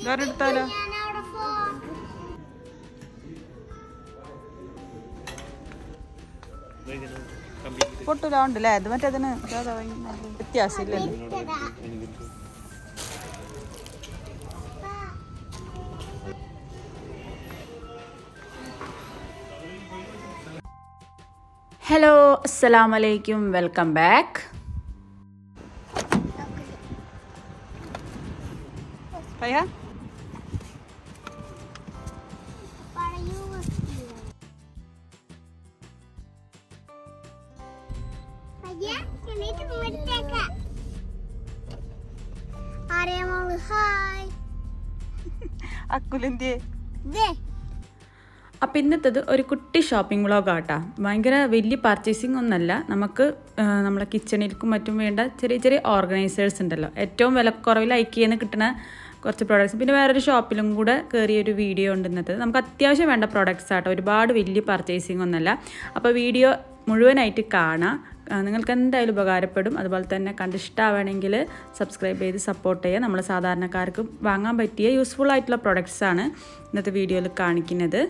ഇതൊരെടുത്താലോ ഞാനവിടെ ഫോൺ പൊട്ടൂല ഉണ്ടല്ലേ ഇത് മറ്റേതിന് വ്യത്യാസമില്ലല്ലോ ഇട്ടതാ. ഹലോ അസ്സലാം വലൈക്കും വെൽക്കം ബാക്ക് പറയാ പറയൂ വക്കീൽ. അയ്യ, എന്നിട്ട് ഇവിടുത്തേക്ക്. ആരെയാ മോള്? ഹായ്. അക്കുലിന്ത്യേ ദേ, അപ്പം ഇന്നത്തേത് ഒരു കുട്ടി ഷോപ്പിംഗ് വ്ളോഗ് ആട്ടാ ഭയങ്കര വലിയ പർച്ചേസിങ് ഒന്നല്ല നമുക്ക് ആ, നമ്മളെ കിച്ചണിലേക്കും മറ്റും വേണ്ട ചെറിയ ചെറിയ ഓർഗനൈസേഴ്സ് ഉണ്ടല്ലോ ഏറ്റവും വിലക്കുറവിൽ ഐക്കിയെന്ന് കിട്ടുന്ന കുറച്ച് പ്രോഡക്റ്റ്സ് പിന്നെ വേറൊരു ഷോപ്പിലും കൂടെ കയറിയ ഒരു വീഡിയോ ഉണ്ട് ഇന്നത്തെ നമുക്ക് അത്യാവശ്യം വേണ്ട പ്രോഡക്റ്റ്സ് ആട്ടോ ഒരുപാട് വലിയ പർച്ചേസിങ് ഒന്നല്ല അപ്പോൾ വീഡിയോ മുഴുവനായിട്ട് കാണാം ആ, നിങ്ങൾക്ക് എന്തായാലും ഉപകാരപ്പെടും അതുപോലെ തന്നെ കണ്ടിഷ്ടമാവണമെങ്കിൽ സബ്സ്ക്രൈബ് ചെയ്ത് സപ്പോർട്ട് ചെയ്യുക നമ്മൾ സാധാരണക്കാർക്ക് വാങ്ങാൻ പറ്റിയ യൂസ്ഫുൾ ആയിട്ടുള്ള പ്രോഡക്റ്റ്സ് ആണ് ഇന്നത്തെ വീഡിയോയിൽ കാണിക്കുന്നത്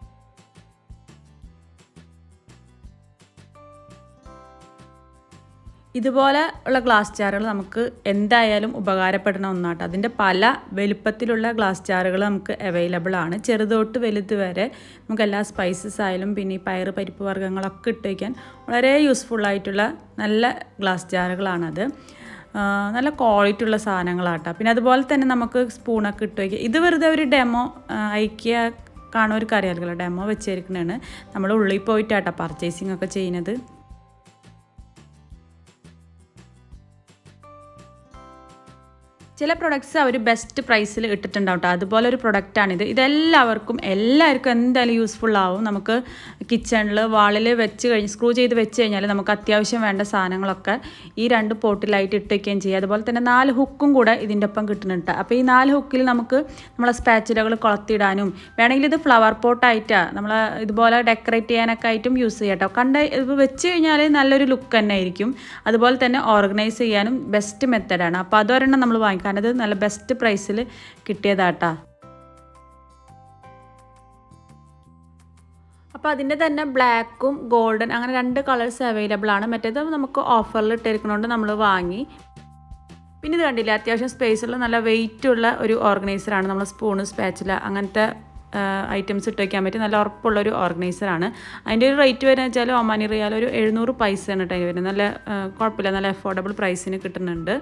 ഇതുപോലെ ഉള്ള ഗ്ലാസ് ജാറുകൾ നമുക്ക് എന്തായാലും ഉപകാരപ്പെടുന്ന ഒന്നാട്ടോ അതിൻ്റെ പല വലുപ്പത്തിലുള്ള ഗ്ലാസ് ജാറുകൾ നമുക്ക് അവൈലബിൾ ആണ് ചെറുതൊട്ട് വലുത് വരെ നമുക്ക് എല്ലാ സ്പൈസസ് ആയാലും പിന്നെ ഈ പയറ് പരിപ്പ് വർഗ്ഗങ്ങളൊക്കെ ഇട്ട് വയ്ക്കാൻ വളരെ യൂസ്ഫുൾ ആയിട്ടുള്ള നല്ല ഗ്ലാസ് ജാറുകളാണത് ആ, നല്ല ക്വാളിറ്റി ഉള്ള സാധനങ്ങളാട്ടോ പിന്നെ അതുപോലെ തന്നെ നമുക്ക് സ്പൂണൊക്കെ ഇട്ട് വയ്ക്കുക ഇത് വെറുതെ ഒരു ഡെമോ ഐക്യ കാണുന്നവർക്ക് അറിയാമല്ലോ ഡെമോ വെച്ചിരിക്കുന്നതാണ് നമ്മൾ ഉള്ളിൽ പോയിട്ടാട്ടോ പർച്ചേസിങ് ഒക്കെ ചെയ്യുന്നത് ചില പ്രൊഡക്ട്സ് അവർ ബെസ്റ്റ് പ്രൈസിൽ ഇട്ടിട്ടുണ്ടാവും കേട്ടോ അതുപോലെ ഒരു പ്രൊഡക്റ്റാണിത് ഇതെല്ലാവർക്കും എല്ലാവർക്കും എന്തായാലും യൂസ്ഫുൾ ആവും നമുക്ക് കിച്ചണിൽ വാളിൽ വെച്ച് കഴിഞ്ഞ് സ്ക്രൂ ചെയ്ത് വെച്ച് കഴിഞ്ഞാൽ നമുക്ക് അത്യാവശ്യം വേണ്ട സാധനങ്ങളൊക്കെ ഈ രണ്ട് പോട്ടിലായിട്ട് ഇട്ട് വയ്ക്കുകയും ചെയ്യാം അതുപോലെ തന്നെ നാല് ഹുക്കും കൂടെ ഇതിൻ്റെ ഒപ്പം കിട്ടുന്നുണ്ട് അപ്പോൾ ഈ നാല് ഹുക്കിൽ നമുക്ക് നമ്മളെ സ്പാച്ചുലകൾ കൊളത്തിടാനും വേണമെങ്കിൽ ഇത് ഫ്ലവർ പോട്ടായിട്ടാണ് നമ്മൾ ഇതുപോലെ ഡെക്കറേറ്റ് ചെയ്യാനൊക്കെ ആയിട്ടും യൂസ് ചെയ്യാം കേട്ടോ കണ്ട് ഇത് വെച്ച് കഴിഞ്ഞാൽ നല്ലൊരു ലുക്ക് തന്നെ ആയിരിക്കും അതുപോലെ തന്നെ ഓർഗനൈസ് ചെയ്യാനും ബെസ്റ്റ് മെത്തഡാണ് അപ്പോൾ അതൊരെണ്ണം നമ്മൾ വാങ്ങിക്കാൻ അത് നല്ല ബെസ്റ്റ് പ്രൈസിൽ കിട്ടിയതാട്ടാ അപ്പോൾ അതിൻ്റെ തന്നെ ബ്ലാക്കും ഗോൾഡൻ അങ്ങനെ രണ്ട് കളേഴ്സ് അവൈലബിൾ ആണ് മറ്റേത് നമുക്ക് ഓഫറിൽ ഇട്ടിരിക്കുന്നതുകൊണ്ട് നമ്മൾ വാങ്ങി പിന്നെ ഇത് കണ്ടില്ല അത്യാവശ്യം സ്പേസുള്ള നല്ല വെയിറ്റ് ഉള്ള ഒരു ഓർഗനൈസറാണ് നമ്മൾ സ്പൂണ് സ്പാച്ചില അങ്ങനത്തെ ഐറ്റംസ് ഇട്ട് വയ്ക്കാൻ പറ്റിയ നല്ല ഉറപ്പുള്ള ഒരു ഓർഗനൈസറാണ് അതിൻ്റെ ഒരു റേറ്റ് വരുന്നത് വെച്ചാൽ ഒമാനി റിയാൽ ഒരു എഴുന്നൂറ് പൈസയാണ് കേട്ടോ അതിന് വരുന്നത് നല്ല ആ, കുഴപ്പമില്ല നല്ല അഫോർഡബിൾ പ്രൈസിന് കിട്ടുന്നുണ്ട്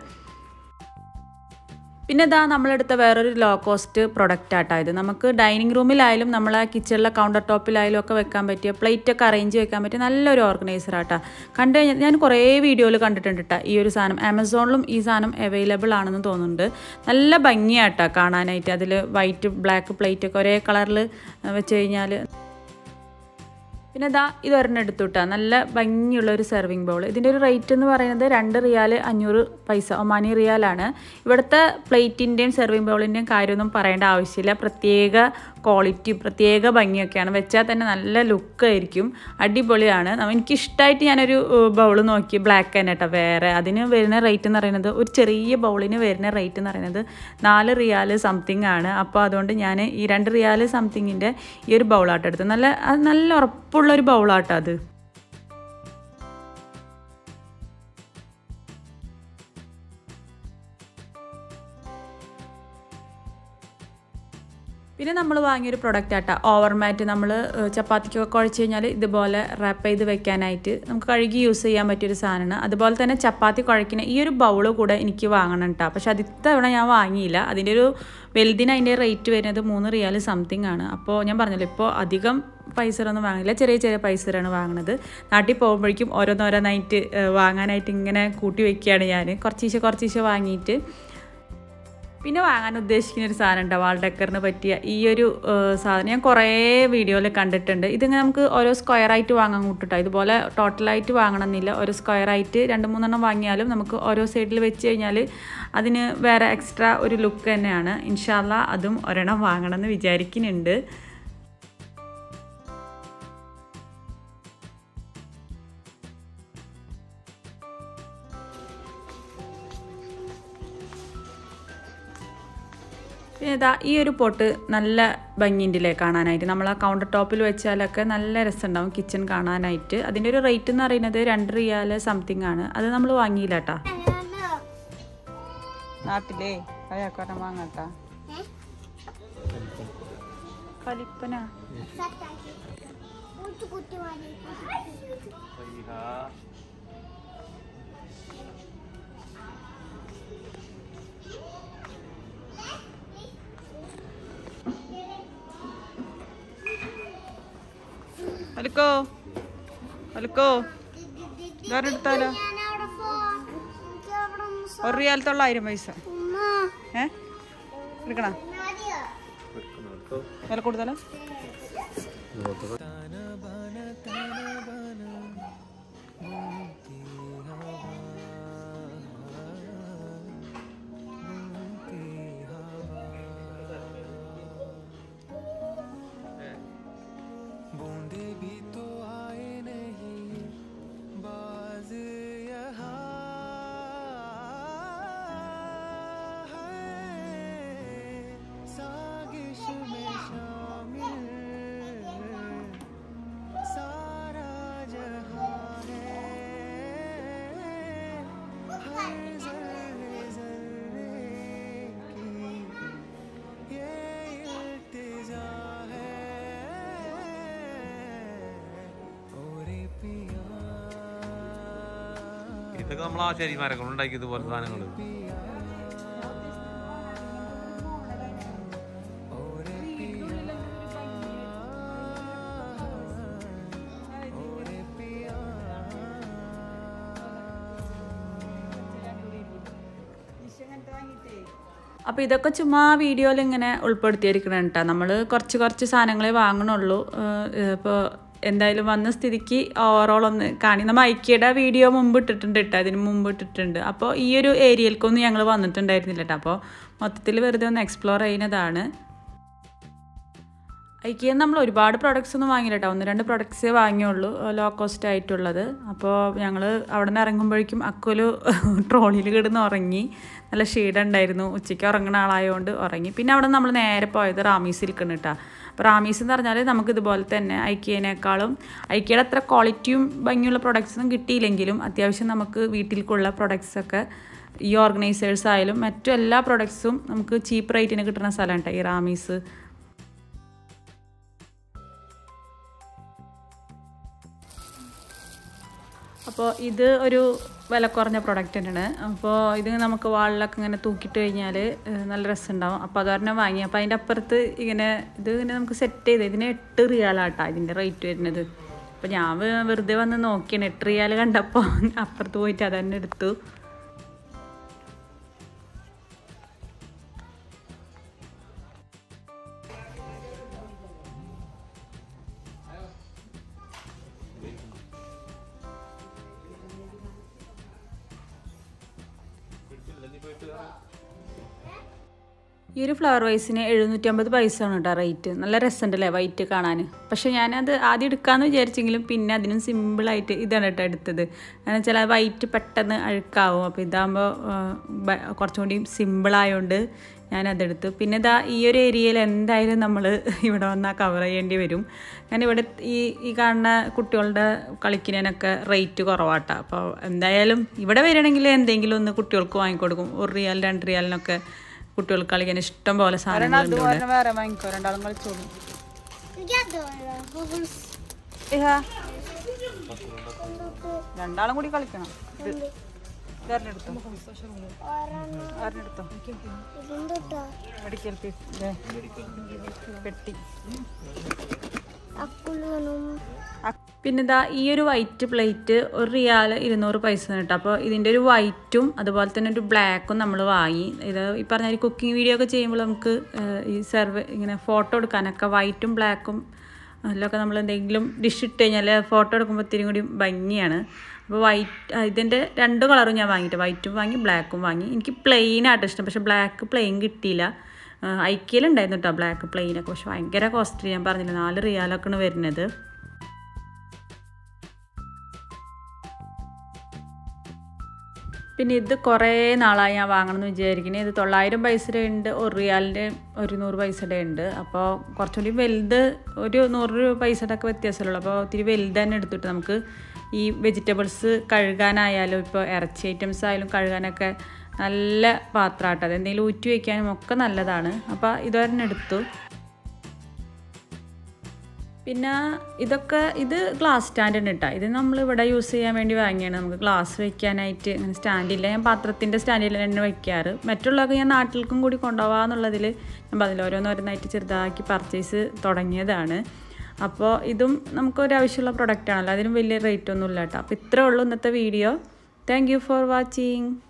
പിന്നെ ഇതാ നമ്മളെടുത്ത വേറൊരു ലോ കോസ്റ്റ് പ്രൊഡക്റ്റ് ആട്ടോ ഇത് നമുക്ക് ഡൈനിങ് റൂമിലായാലും നമ്മളെ കിച്ചണിലെ കൗണ്ടർ ടോപ്പിലായാലും ഒക്കെ വെക്കാൻ പറ്റിയ പ്ലേറ്റ് ഒക്കെ അറേഞ്ച് വെക്കാൻ പറ്റിയ നല്ലൊരു ഓർഗനൈസർ ആട്ടോ കണ്ടു കഴിഞ്ഞാൽ ഞാൻ കുറേ വീഡിയോയിൽ കണ്ടിട്ടുണ്ട് കേട്ടോ ഈ ഒരു സാധനം ആമസോണിലും ഈ സാധനം അവൈലബിൾ ആണെന്ന് തോന്നുന്നുണ്ട് നല്ല ഭംഗിയാട്ടോ കാണാനായിട്ട് അതിൽ വൈറ്റ് ബ്ലാക്ക് പ്ലേറ്റ് ഒക്കെ ഒരേ കളറിൽ വെച്ച് കഴിഞ്ഞാൽ പിന്നെ ഇതാ ഇതൊരെണ്ണം എടുത്തുട്ടാ നല്ല ഭംഗിയുള്ള ഒരു സെർവിങ് ബൗൾ ഇതിൻ്റെ ഒരു റേറ്റ് എന്ന് പറയുന്നത് രണ്ട് റിയാൽ അഞ്ഞൂറ് പൈസ ഒമാനി റിയാലാണ് ഇവിടുത്തെ പ്ലേറ്റിൻ്റെയും സെർവിങ് ബൗളിൻ്റെയും കാര്യമൊന്നും പറയേണ്ട ആവശ്യമില്ല പ്രത്യേക ക്വാളിറ്റി പ്രത്യേക ഭംഗിയൊക്കെയാണ് വെച്ചാൽ തന്നെ നല്ല ലുക്കായിരിക്കും അടിപൊളിയാണ് നമ്മ- എനിക്കിഷ്ടമായിട്ട് ഞാനൊരു ബൗൾ നോക്കി ബ്ലാക്ക് തന്നെ കേട്ടോ വേറെ അതിന് വരുന്ന റേറ്റ് എന്ന് പറയുന്നത് ഒരു ചെറിയ ബൗളിന് വരുന്ന റേറ്റ് എന്ന് പറയുന്നത് നാല് റിയാൽ സംതിങ് ആണ് അപ്പോൾ അതുകൊണ്ട് ഞാൻ ഈ രണ്ട് റിയാൽ സംതിങ്ങിൻ്റെ ഈ ഒരു ബൗളാട്ടോ എടുത്തത് നല്ല അത് നല്ല ഉറപ്പുള്ള ഒരു ബൗളാട്ടോ അത് പിന്നെ നമ്മൾ വാങ്ങിയൊരു പ്രൊഡക്റ്റ് ആട്ടാ ഓവർ മാറ്റ് നമ്മൾ ചപ്പാത്തിക്കൊക്കെ കുഴച്ച് കഴിഞ്ഞാൽ ഇതുപോലെ റാപ്പ് ചെയ്ത് വെക്കാനായിട്ട് നമുക്ക് കഴുകി യൂസ് ചെയ്യാൻ പറ്റിയൊരു സാധനമാണ് അതുപോലെ തന്നെ ചപ്പാത്തി കുഴക്കുന്ന ഈ ഒരു ബൗള് കൂടെ എനിക്ക് വാങ്ങണം കേട്ടോ പക്ഷെ അത് ഇത്തവണ ഞാൻ വാങ്ങിയില്ല അതിൻ്റെ ഒരു വലുതിന് അതിൻ്റെ റേറ്റ് വരുന്നത് മൂന്ന് റിയാൽ സംതിങ് ആണ് അപ്പോൾ ഞാൻ പറഞ്ഞല്ലോ ഇപ്പോൾ അധികം പൈസയൊന്നും വാങ്ങില്ല ചെറിയ ചെറിയ പൈസയാണ് വാങ്ങുന്നത് നാട്ടിൽ പോകുമ്പോഴേക്കും ഓരോന്നോരോന്നായിട്ട് ഏഹ്, വാങ്ങാനായിട്ട് ഇങ്ങനെ കൂട്ടി വെക്കുകയാണ് ഞാൻ കുറച്ചീശെ കുറച്ചീശെ വാങ്ങിയിട്ട് പിന്നെ വാങ്ങാൻ ഉദ്ദേശിക്കുന്ന ഒരു സാധനം ഉണ്ട് വാൾ ഡെക്കറിന് പറ്റിയ ഈ ഒരു ഏഹ്, സാധനം ഞാൻ കുറേ വീഡിയോയിൽ കണ്ടിട്ടുണ്ട് ഇതിങ്ങനെ നമുക്ക് ഓരോ സ്ക്വയർ ആയിട്ട് വാങ്ങാൻ കൂട്ടിട്ടോ ഇതുപോലെ ടോട്ടലായിട്ട് വാങ്ങണമെന്നില്ല ഓരോ സ്ക്വയർ ആയിട്ട് രണ്ട് മൂന്നെണ്ണം വാങ്ങിയാലും നമുക്ക് ഓരോ സൈഡിൽ വെച്ച് കഴിഞ്ഞാൽ അതിന് വേറെ എക്സ്ട്രാ ഒരു ലുക്ക് തന്നെയാണ് ഇൻഷാല്ല അതും ഒരെണ്ണം വാങ്ങണമെന്ന് വിചാരിക്കുന്നുണ്ട് പിന്നെ ഇതാ ഈ ഒരു പൊട്ട് നല്ല ഭംഗിയുണ്ടല്ലേ കാണാനായിട്ട് നമ്മൾ ആ കൗണ്ടർ ടോപ്പിൽ വെച്ചാലൊക്കെ നല്ല രസമുണ്ടാവും കിച്ചൺ കാണാനായിട്ട് അതിൻ്റെ ഒരു റേറ്റ് എന്ന് പറയുന്നത് രണ്ട് റിയാൽ സംതിങ് ആണ് അത് നമ്മൾ വാങ്ങിയില്ല കേട്ടാ നാട്ടിലേ അയാൾക്കാരൻ വാങ്ങാട്ടാ കലിപ്പന കുട്ടി കുട്ടി മതി അലുക്കോ അലുക്കോ ഇതാരെടുത്താലോ ഞാനവിടെ പോവാം എനിക്ക് അവിടെ ഒന്ന് സ- ഒരു റിയാൽ തൊള്ളായിരം പൈസ ഉമ്മ, ഏ എടുക്കണോ മതിയോ? വില കൂടുതലോ बूंदे भी तो आए नहीं बाज यहाँ है सागिश में शामिल सारा जहाँ है हर जर्रे जर्रे की ये इल्तिजा है ओरे पिया ഇതൊക്കെ നമ്മൾ ആ ശരിമാരെ കൊണ്ട് ഉണ്ടാക്കിയത് പോലെ സാധനങ്ങൾ ओरे पिया ओरे पिया അപ്പോൾ ഇതൊക്കെ ചുമ്മാ വീഡിയോയിൽ ഇങ്ങനെ ഉൾപ്പെടുത്തിയിരിക്കണം കേട്ടോ നമ്മൾ കുറച്ച് കുറച്ച് സാധനങ്ങളെ വാങ്ങണുള്ളൂ ഇപ്പോൾ എന്തായാലും വന്ന സ്ഥിതിക്ക് ഓവറോൾ ഒന്ന് കാണി നമ്മൾ ഐക്യയുടെ വീഡിയോ മുമ്പ് ഇട്ടിട്ടുണ്ട് കേട്ടോ അതിന് മുമ്പ് ഇട്ടിട്ടുണ്ട് അപ്പോൾ ഈ ഒരു ഏരിയയിലേക്കൊന്നും ഞങ്ങൾ വന്നിട്ടുണ്ടായിരുന്നില്ല കേട്ടോ അപ്പോൾ മൊത്തത്തിൽ വെറുതെ ഒന്ന് എക്സ്പ്ലോർ ചെയ്യുന്നതാണ് ഐക്കിയ നമ്മൾ ഒരുപാട് പ്രൊഡക്ട്സ് ഒന്നും വാങ്ങിയില്ല കേട്ടോ ഒന്ന് രണ്ട് പ്രൊഡക്ട്സേ വാങ്ങിയുള്ളൂ ലോ കോസ്റ്റ് ആയിട്ടുള്ളത് അപ്പോൾ ഞങ്ങൾ അവിടെ നിന്ന് ഇറങ്ങുമ്പോഴേക്കും അക്കൊരു ട്രോളിയിൽ കിടന്ന് ഉറങ്ങി നല്ല ക്ഷീണമുണ്ടായിരുന്നു ഉച്ചയ്ക്ക് ഉറങ്ങുന്ന ആളായതുകൊണ്ട് ഉറങ്ങി പിന്നെ അവിടെ നമ്മൾ നേരെ പോയത് റാമീസിൽക്കാണ് കേട്ടോ അപ്പോൾ റാമീസ് എന്ന് പറഞ്ഞാൽ നമുക്ക് ഇതുപോലെ തന്നെ ഐക്കിയനേക്കാളും ഐക്കിയയുടെ അത്ര ക്വാളിറ്റിയും ഭംഗിയുള്ള പ്രൊഡക്ട്സ് ഒന്നും കിട്ടിയില്ലെങ്കിലും അത്യാവശ്യം നമുക്ക് വീട്ടിലേക്കുള്ള പ്രൊഡക്ട്സ് ഒക്കെ ഈ ഓർഗനൈസേഴ്സ് ആയാലും മറ്റു എല്ലാ പ്രൊഡക്ട്സും നമുക്ക് ചീപ്പ് റേറ്റിന് കിട്ടുന്ന സ്ഥലമാണ് കേട്ടോ ഈ റാമീസ് അപ്പോൾ ഇത് ഒരു വില കുറഞ്ഞ പ്രൊഡക്റ്റ് തന്നെയാണ് അപ്പോൾ ഇത് നമുക്ക് വാളിലൊക്കെ ഇങ്ങനെ തൂക്കിയിട്ട് കഴിഞ്ഞാൽ നല്ല രസമുണ്ടാവും അപ്പോൾ അത് പറഞ്ഞാൽ വാങ്ങി അപ്പോൾ അതിൻ്റെ അപ്പുറത്ത് ഇങ്ങനെ ഇത് ഇങ്ങനെ നമുക്ക് സെറ്റ് ചെയ്ത് ഇതിന് എട്ട് റിയാലാട്ടോ ഇതിൻ്റെ റേറ്റ് വരുന്നത് അപ്പോൾ ഞാൻ വെ- വെറുതെ വന്ന് നോക്കിയാണ് എട്ട് റിയാൽ കണ്ടപ്പോൾ അപ്പുറത്ത് പോയിട്ട് അത് തന്നെ എടുത്തു ഈ ഒരു ഫ്ലവർ വൈസിന് എഴുന്നൂറ്റമ്പത് പൈസ ആണ് കേട്ടോ റേറ്റ് നല്ല രസമുണ്ടല്ലേ വൈറ്റ് കാണാൻ പക്ഷേ ഞാനത് ആദ്യം എടുക്കാമെന്ന് വിചാരിച്ചെങ്കിലും പിന്നെ അതിനും സിമ്പിളായിട്ട് ഇതാണ് കേട്ടോ എടുത്തത് കാരണം വെച്ചാൽ ആ വൈറ്റ് പെട്ടെന്ന് അഴുക്കാവും അപ്പോൾ ഇതാകുമ്പോൾ കുറച്ചും കൂടി സിമ്പിളായതുകൊണ്ട് ഞാനതെടുത്തു പിന്നെ ഇതാ ഈ ഒരു ഏരിയയിൽ എന്തായാലും നമ്മൾ ഇവിടെ വന്നാൽ കവർ ചെയ്യേണ്ടി വരും ഞാൻ ഇവിടെ ഈ ഈ കാണുന്ന കുട്ടികളുടെ കളിക്കുന്നതിനൊക്കെ റേറ്റ് കുറവാട്ടോ അപ്പോൾ എന്തായാലും ഇവിടെ വരികയാണെങ്കിൽ എന്തെങ്കിലും ഒന്ന് കുട്ടികൾക്ക് വാങ്ങിക്കൊടുക്കും ഒരു റിയാൽ രണ്ട് റിയാലിനൊക്കെ കുട്ടികൾക്ക് കളിക്കാൻ ഇഷ്ടം പോലെ സാധനങ്ങളുണ്ട് ഇവിടെ. വേറെ വാങ്ങിക്കോ രണ്ടാളും കളിച്ചോളൂ എനിക്കതുമല്ല ബബിൾസ് രണ്ടാളും കൂടി കളിക്കണം ഇത് ഇതെടുത്തോ ആരെടുത്തോ ഇതെന്താ മെഡിക്കൽ പെട്ടി അക്കുളുനും പിന്നെ ഇതാ ഈ ഒരു വൈറ്റ് പ്ലേറ്റ് ഒരു റിയാൽ ഇരുന്നൂറ് പൈസ കേട്ടോ അപ്പോൾ ഇതിൻ്റെ ഒരു വൈറ്റും അതുപോലെ തന്നെ ഒരു ബ്ലാക്കും നമ്മൾ വാങ്ങി ഇത് ഈ പറഞ്ഞ ഒരു കുക്കിംഗ് വീഡിയോ ഒക്കെ ചെയ്യുമ്പോൾ നമുക്ക് ഏഹ്, ഈ സെർവ് ഇങ്ങനെ ഫോട്ടോ എടുക്കാനൊക്കെ വൈറ്റും ബ്ലാക്കും അതിലൊക്കെ നമ്മൾ എന്തെങ്കിലും ഡിഷ് ഇട്ട് കഴിഞ്ഞാൽ ഫോട്ടോ എടുക്കുമ്പോൾ ഇത്തിരി കൂടി ഭംഗിയാണ് അപ്പോൾ വൈറ്റ് ഇതിൻ്റെ രണ്ട് കളറും ഞാൻ വാങ്ങിയിട്ട് വൈറ്റും വാങ്ങി ബ്ലാക്കും വാങ്ങി എനിക്ക് പ്ലെയിൻ ആയിട്ട് ഇഷ്ടം പക്ഷേ ബ്ലാക്ക് പ്ലെയിൻ കിട്ടിയില്ല ഐക്യയിലുണ്ടായിരുന്നു കേട്ടോ ബ്ലാക്ക് പ്ലെയിനൊക്കെ പക്ഷെ ഭയങ്കര കോസ്റ്റ്ലി ഞാൻ പറഞ്ഞില്ല നാല് റിയാലൊക്കെയാണ് വരുന്നത് പിന്നെ ഇത് കുറേ നാളായി ഞാൻ വാങ്ങണം എന്ന് വിചാരിക്കുന്നത് ഇത് തൊള്ളായിരം പൈസയുടെ ഉണ്ട് ഒരു റിയാലിൻ്റെ ഒരു നൂറ് പൈസയുടെ ഉണ്ട് അപ്പോൾ കുറച്ചുകൂടി വലുത് ഒരു നൂറ് രൂപ പൈസയുടെ ഒക്കെ വ്യത്യാസമുള്ളൂ അപ്പോൾ ഒത്തിരി വലുത് തന്നെ എടുത്തിട്ട് നമുക്ക് ഈ വെജിറ്റബിൾസ് കഴുകാനായാലും ഇപ്പോൾ ഇറച്ചി ഐറ്റംസ് ആയാലും കഴുകാനൊക്കെ നല്ല പാത്രമാട്ടോ അത് എന്തെങ്കിലും ഊറ്റി വയ്ക്കാനും ഒക്കെ നല്ലതാണ് അപ്പോൾ ഇതൊരെണ്ണം എടുത്തു പിന്നെ ഇതൊക്കെ ഇത് ഗ്ലാസ് സ്റ്റാൻഡാണ് കേട്ടോ ഇത് നമ്മൾ ഇവിടെ യൂസ് ചെയ്യാൻ വേണ്ടി വാങ്ങിയാണ് നമുക്ക് ഗ്ലാസ് വെക്കാനായിട്ട് അങ്ങനെ സ്റ്റാൻഡില്ല ഞാൻ പാത്രത്തിൻ്റെ സ്റ്റാൻഡിൽ തന്നെ വെക്കാറ് മറ്റുള്ളതൊക്കെ ഞാൻ നാട്ടിലേക്കും കൂടി കൊണ്ടുപോകാമെന്നുള്ളതിൽ ഞാൻ അതിൽ ഓരോന്നോരോന്നായിട്ട് ചെറുതാക്കി പർച്ചേസ് തുടങ്ങിയതാണ് അപ്പോൾ ഇതും നമുക്കൊരു ആവശ്യമുള്ള പ്രൊഡക്റ്റ് ആണല്ലോ അതിനും വലിയ റേറ്റ് ഒന്നും ഇല്ല കേട്ടോ അപ്പോൾ ഇത്രേ ഉള്ളൂ ഇന്നത്തെ video thank you for watching